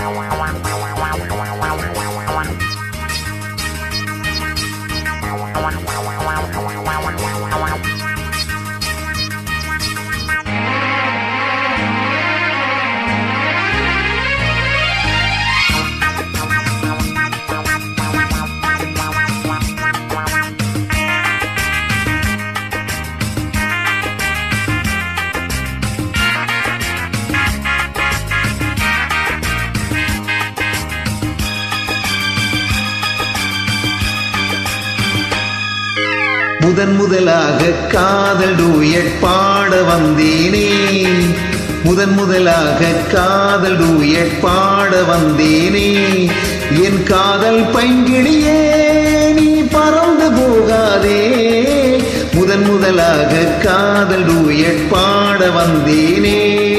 முதன் முதலாக காதல் டூயட் பாட வந்தேனே முதன் முதலாக காதல் டூயட் பாட வந்தேனே என் காதல் பைங்கிழியே நீ பறந்து போகாதே முதன் முதலாக காதல் டூயட் பாட வந்தேனே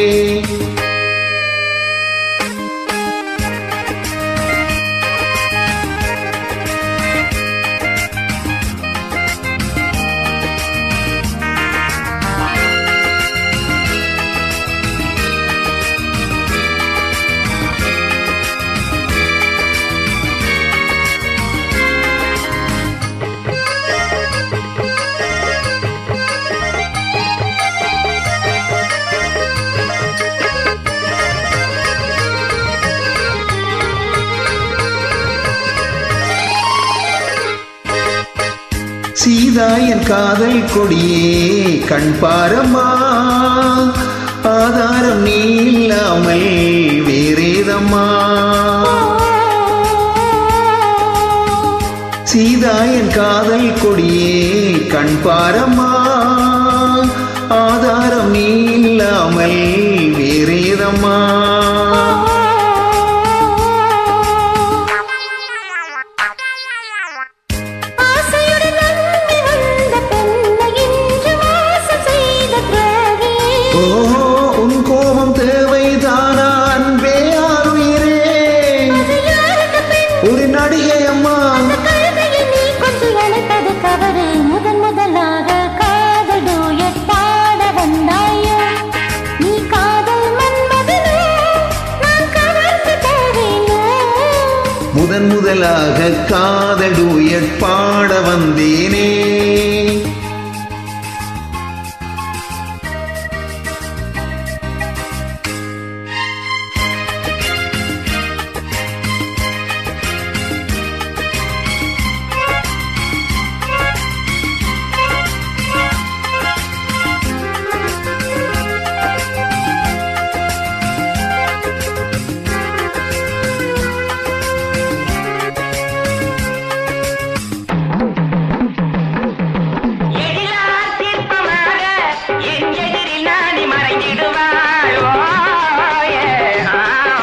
சீதா என் காதல் கொடியே கண் பாரம்மா ஆதாரம் நீ இல்லாமல் வேறேதம்மா சீதா என் காதல் கொடியே கண் பாரம்மா ஆதாரம் நீ இல்லாமல் வேறேதம்மா ஆசையுடன் நம்பி வந்த பெண்ணை இன்று மோசம் செய்த துரோகியே. ஓ உன் கோபம் தேவைதானா அன்பே ஆறுயிரே அது யாருக்கு பெண்? ஒரு நடிகை அம்மா அந்த கழுதையை நீ கொஞ்சம் அழைத்தது தவறு. முதன் முதலாக காதல் duet பாட வந்தாயோ? நீ காதல் மன்மதனோ? நான் கவர்ந்து போவேனோ? முதன் முதலாக காதல் டூயட் பாட வந்தேனே எழிலார் சிற்பமாக என் எதிரில் நாடி மறைந்திடுவாள் ஓயே, ஆ,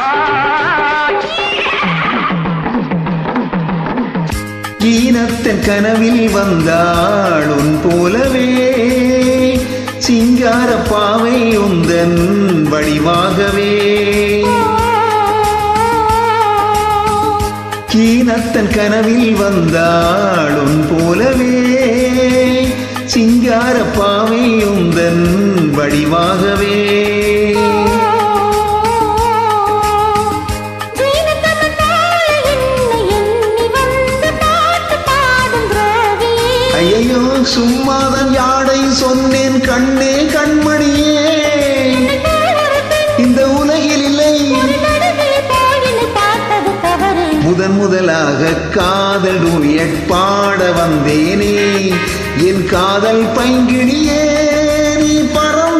ஈனத்தன் கனவில் வந்தாள் உன் போலவே சிங்கார பாவை உந்தன் வடிவாகவே கீனத்தன் கனவில் வந்தாள் உன் போலவே சிங்கார பாவை உந்தன் வடிவாகவே ஜீவத்தமன் போல என்னை எண்ணி வந்து பாட்டு பாடும் துரோகியே. ஐயையோ சும்மாதான் யாடை சொன்னேன் கண்ணே கண்மணியே இந்த உலகில் இல்லை நடுவே போய் என்னை பார்த்தது தவறு. முதன் முதலாக காதல் டூயட் பாட வந்தேனே என் காதல் பைங்கிடியே நீ பரம்